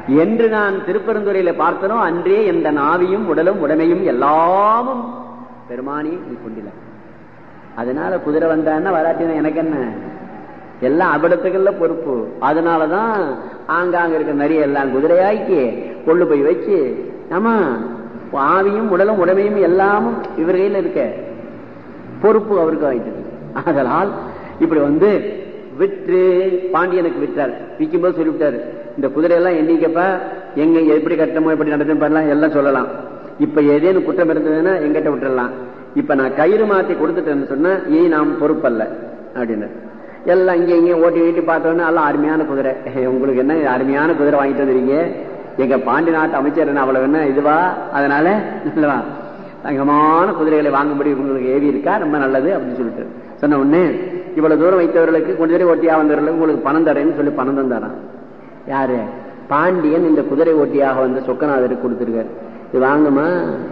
என்று நான் திருப்பெருந்துறையில பார்த்தனோ அன்றே எந்த நாவியும் உடலும் உடமையும் எல்லாமும் பெருமானி நீ கொண்டில அதனால குதிரை வந்தான்னா வராட்டினா எனக்கு என்ன எல்லாம் அபிடத்துக்கள்ல பொறுப்பு அதனாலதான் ஆங்காங்க இருக்க நிறைய எல்லாம் குதிரையாக்கி கொண்டு போய் வச்சு ஆமா ஆவியும் உடலும் உடமையும் எல்லாமும் இவர் கையில இருக்க பொறுப்பு அவருக்கு ஆயிட்டது அதனால் இப்படி வந்து விற்று பாண்டியனுக்கு விற்றார் விற்கும் போது சொல்லிவிட்டாரு இந்த குதிரையெல்லாம் எண்ணிக்கப்ப எங்க எப்படி கட்டமோ எப்படி நடத்தும் பண்ணலாம் எல்லாம் சொல்லலாம் இப்ப ஏதேனும் குற்றம் இருந்ததுன்னா எங்கிட்ட விட்டுறலாம் இப்ப நான் கயிறு மாத்தி கொடுத்துட்டேன்னு சொன்னா ஏ நாம் பொறுப்பல்ல அப்படின்னு எல்லாம் இங்க இங்க ஓட்டி ஓட்டி பார்த்தோன்னா எல்லாம் அருமையான குதிரை உங்களுக்கு என்ன அருமையான குதிரை வாங்கிட்டு வந்துருங்க எங்க பாண்டி நாட்டு அமைச்சர் என்ன அவ்வளவு என்ன இதுவா அதனால இல்லவா தங்கமான குதிரைகளை வாங்கும்படி உங்களுக்கு ஏவி இருக்கா ரொம்ப நல்லது அப்படின்னு சொல்லிட்டு சொன்ன உடனே இவ்வளவு தூரம் வைத்தவர்களுக்கு குதிரை ஓட்டியா வந்தவர்களுக்கு உங்களுக்கு பணம் தரேன்னு சொல்லி பணம் தந்தாரான் யாரு பாண்டியன் இந்த குதிரை ஓட்டியாக வந்து சொக்கநாதருக்கு கொடுத்திருக்காரு இது வாங்குமா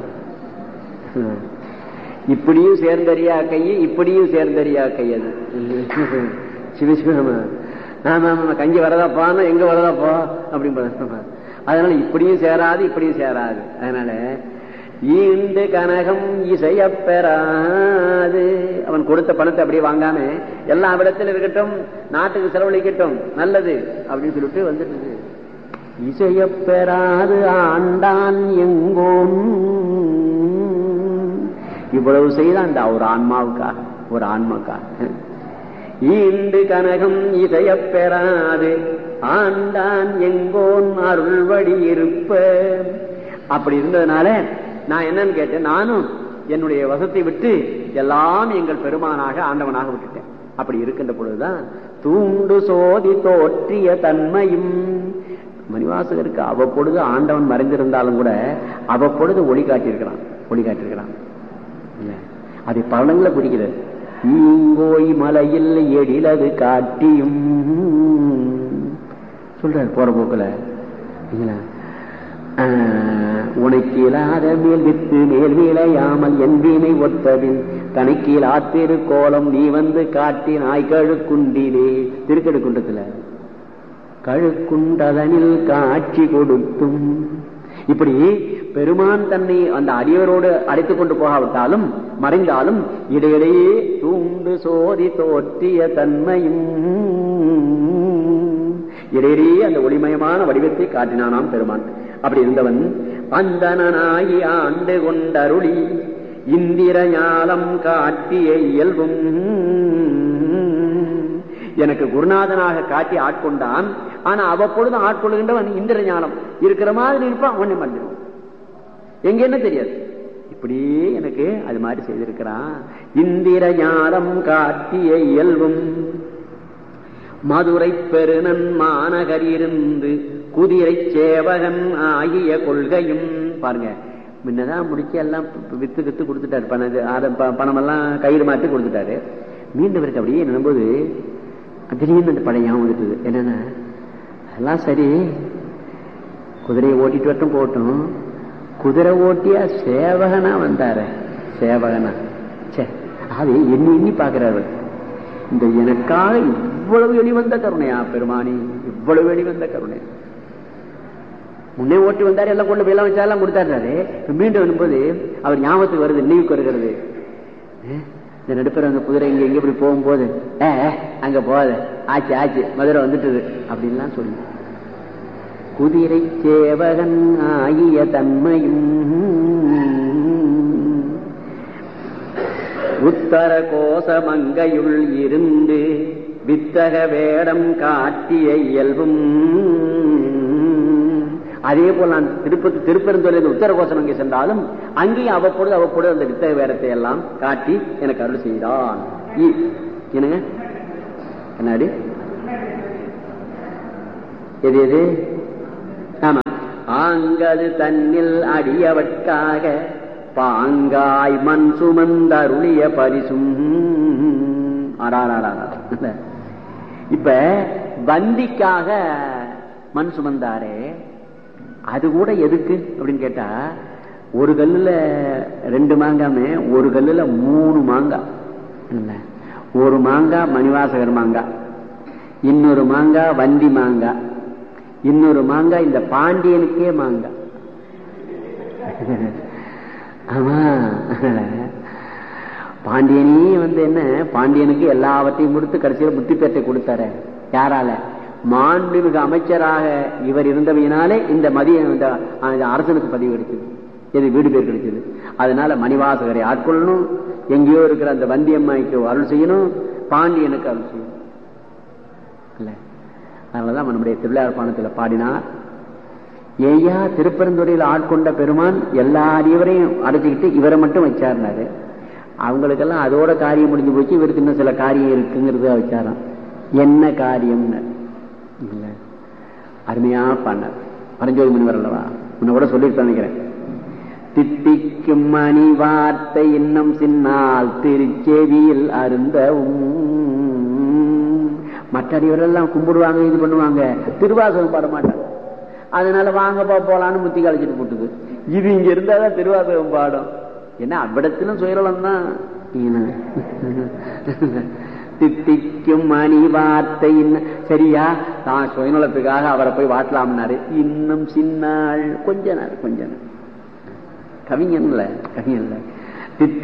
இப்படியும் சேர்ந்தறியா கை இப்படியும் சேர்ந்தறியா கை அது சிவசிவமா ஆமா ஆமா கஞ்சி வரதாப்பான்னா எங்க வரதாப்பா அப்படின்னு அதனால இப்படியும் சேராது இப்படியும் சேராது அதனால ஈண்டு கனகம் இசைய பெறாது அவன் கொடுத்த பணத்தை அப்படியே வாங்காம எல்லா இடத்துல இருக்கட்டும் நாட்டுக்கு செலவழிக்கட்டும் நல்லது அப்படின்னு சொல்லிட்டு வந்துட்டு இசைய பெறாது ஆண்டான் எங்கோன் இவ்வளவு செய்தான் அந்த ஒரு ஆன்மாவுக்காக ஒரு ஆன்மாக்காக ஈண்டு கனகம் இசைய பெறாது ஆண்டான் எங்கோன் அருள்வடி இருப்ப அப்படி இருந்ததுனால நான் என்னன்னு கேட்டேன் நானும் என்னுடைய வசத்தை விட்டு எல்லாம் எங்கள் பெருமானாக ஆண்டவனாக விட்டுட்டேன் அப்படி இருக்கின்ற பொழுதுதான் தூண்டு சோதி தோற்றிய தன்மையும் மணிவாசகருக்கு அவ்வப்பொழுது ஆண்டவன் மறைந்திருந்தாலும் கூட அவ்வப்பொழுது ஒளி காட்டியிருக்கிறான் ஒளி காட்டியிருக்கிறான் அதை பலங்களை குறிக்கிறது ஈங்கோய் மலையில் எழிலது காட்டியும் சொல்றாரு போற போக்குல உனக்கு இல்லாத மேல் வித்து மேல் விளையாமல் என் வீணை ஒத்ததில் தனக்கீழ் ஆத்திரு கோலம் நீ வந்து காட்டி நாய் கழுக்குண்டிலே திருக்கடுக்குண்டத்துல கழுக்குண்டதனில் காட்சி கொடுத்தும் இப்படி பெருமான் தன்னை அந்த அடியவரோடு அழைத்துக் கொண்டு போகாவிட்டாலும் மறைந்தாலும் இடையிடையே தூண்டு சோதி தோற்றிய தன்மையும் இடையிடையே அந்த ஒளிமயமான வடிவத்தை காட்டினானாம் பெருமான் அப்படி இருந்தவன் அந்தனாகி ஆண்டு கொண்டருளி இந்திர ஞாலம் காட்டிய இயல்பும் எனக்கு குருநாதனாக காட்டி ஆட்கொண்டான் ஆனா அவ்வப்பொழுது ஆட்கொள்கின்றவன் இந்திர ஞானம் இருக்கிற மாதிரி இருப்பான் ஒண்ணு மறந்துடுவான் எங்க என்ன தெரியாது இப்படியே எனக்கு அது மாதிரி செய்திருக்கிறான் இந்திர ஞானம் காட்டிய இயல்பும் மதுரை பெருநன் மாநகர் இருந்து குதிரை சேவகன் ஆகிய கொள்கையும் பாருங்க முன்னதான் முடிச்சு எல்லாம் வித்து வித்து கொடுத்துட்டாரு பணம் பணம் எல்லாம் கயிறு மாற்றி கொடுத்துட்டாரு மீண்டும் இருக்கு அப்படியே நினைம்போது திடீர்னு அந்த பழைய ஞாபகம் வந்துட்டுது என்னன்னா அதெல்லாம் சரி குதிரையை ஓட்டிட்டு வரட்டும் போட்டும் குதிரை ஓட்டியா சேவகனா வந்தாரு சேவகனா சே அது எண்ணி எண்ணி பாக்குறாரு இந்த எனக்காக இவ்வளவு வெளிவந்த கருணையா பெருமானி இவ்வளவு வெளிவந்த கருணை முன்னே ஓட்டி வந்தாரு எல்லாம் கொண்டு போய் எல்லாம் வச்சா எல்லாம் கொடுத்தாரு மீண்டும் வரும்போது அவர் ஞாபகத்துக்கு வருது நினைவுக்கு வருகிறது இந்த நடுப்பர் அந்த குதிரை இங்க எங்க இப்படி போகும்போது ஏ அங்க போகாத ஆச்சு ஆச்சு மதுரை வந்துட்டுது அப்படின்லாம் சொல்லி குதிரை சேவகன் ஆகிய தன்மையும் உத்தர கோசமங்கையுள் இருந்து வித்தக வேடம் காட்டிய இயல்பும் அதே போல் நான் திருப்பதி திருப்பெருந்துறையில் உத்தர கோசம் அங்கே சென்றாலும் அங்கேயும் அவ்வப்பொழுது அவ்வப்பொழுது அந்த வித்தக வேடத்தை எல்லாம் காட்டி எனக்கு அருள் செய்தான் என்னங்க என்னடி எது எது ஆமா ஆங்கது தன்னில் அடியவற்காக பாங்காய் மண் சுமந்தருளிய பரிசும் இப்ப வந்திக்காக மண் சுமந்தாரே அது கூட எதுக்கு அப்படின்னு கேட்டா ஒரு கல்லுல ரெண்டு மாங்காமே ஒரு கல்லுல மூணு மாங்காய் ஒரு மாங்காய் மணிவாசகர் மாங்காய் இன்னொரு மாங்காய் வண்டி மாங்காய் இன்னொரு மாங்காய் இந்த பாண்டியனுக்கே மாங்காய் ஆமா பாண்டியனே வந்து என்ன பாண்டியனுக்கு எல்லாவற்றையும் கொடுத்து கடைசியில் புத்தி பேட்டை கொடுத்தாரு யாரால மாண்புமிகு அமைச்சராக இவர் இருந்தவையினாலே இந்த மதிய இந்த அரசனுக்கு பதிவு கிடைச்சது எது வீடு பேர் கிடைச்சது அதனால மணிவாசகரை ஆட்கொள்ளணும் எங்கேயோ இருக்கிற அந்த வந்தியம்மாய்க்கு அருள் செய்யணும் பாண்டியனுக்கு அருள் செய்யணும் இல்ல அதனாலதான் நம்முடைய திருவிழார் பாணத்தில் பாடினார் ஏயா திருப்பெருந்துறையில் ஆட்கொண்ட பெருமான் எல்லா அடியவரையும் அடைச்சிக்கிட்டு இவரை மட்டும் வச்சாருனாரு அவங்களுக்கெல்லாம் அதோட காரியம் முடிஞ்சு போச்சு இவருக்கு இன்னும் சில காரியம் இருக்குங்கிறத வச்சாராம் என்ன காரியம்னு அருமையா பண்ணார் பரஞ்சோதி முனிவர் அல்லவா உன்னை கூட சொல்லிட்டு நினைக்கிறேன் தித்திக்கும் மணி வார்த்தை இன்னும் சின்னால் திருச்செவியில் அருந்தவும் மற்ற அடிவரெல்லாம் கும்பிடுவாங்க இது பண்ணுவாங்க திருவாசகம் பாட மாட்டாங்க அதனால வாங்கப்பா போலான்னு முத்தி கழிச்சிட்டு போட்டுது இது இங்க இருந்தாதான் திருவாசகம் பாடும் ஏன்னா அவ்விடத்திலும் சுயரலம் தான் தித்திக்கும் மணி வார்த்தை சரியா தான் சுயநலத்துக்காக அவரை போய் வாட்டலாம்னாரு இன்னும் சின்னாள் கொஞ்ச நாள் கொஞ்ச நாள் கவிஞன்ல கவிஞன்ல தித்தி